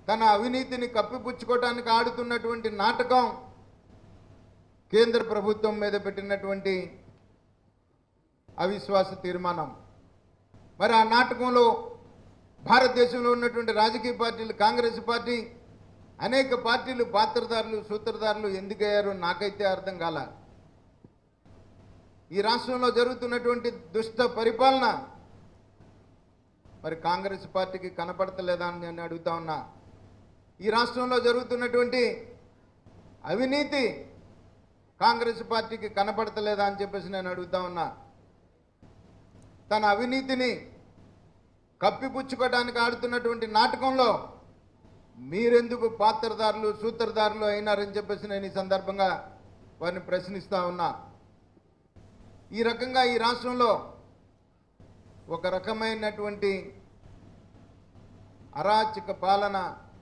తన అవినీతిని కప్పిపుచ్చుకోవటానికి ఆడుతున్నటువంటి నాటకం కేంద్ర ప్రభుత్వం మీద పెట్టినటువంటి అవిశ్వాస తీర్మానం మరి ఆ నాటకంలో భారతదేశంలో ఉన్నటువంటి రాజకీయ పార్టీలు కాంగ్రెస్ పార్టీ అనేక పార్టీలు పాత్రదారులు సూత్రధారులు ఎందుకయ్యారో నాకైతే అర్థం కాల ఈ రాష్ట్రంలో జరుగుతున్నటువంటి దుష్ట పరిపాలన మరి కాంగ్రెస్ పార్టీకి కనపడతలేదా అని నేను అడుగుతా ఉన్నా ఈ రాష్ట్రంలో జరుగుతున్నటువంటి అవినీతి కాంగ్రెస్ పార్టీకి కనపడతలేదా అని చెప్పేసి నేను అడుగుతా ఉన్నా తన అవినీతిని కప్పిపుచ్చుకోవడానికి ఆడుతున్నటువంటి నాటకంలో మీరెందుకు పాత్రదారులు సూత్రధారులు అయినారని చెప్పేసి నేను ఈ సందర్భంగా వారిని ప్రశ్నిస్తా ఉన్నా ఈ రకంగా ఈ రాష్ట్రంలో ఒక రకమైనటువంటి అరాచక పాలన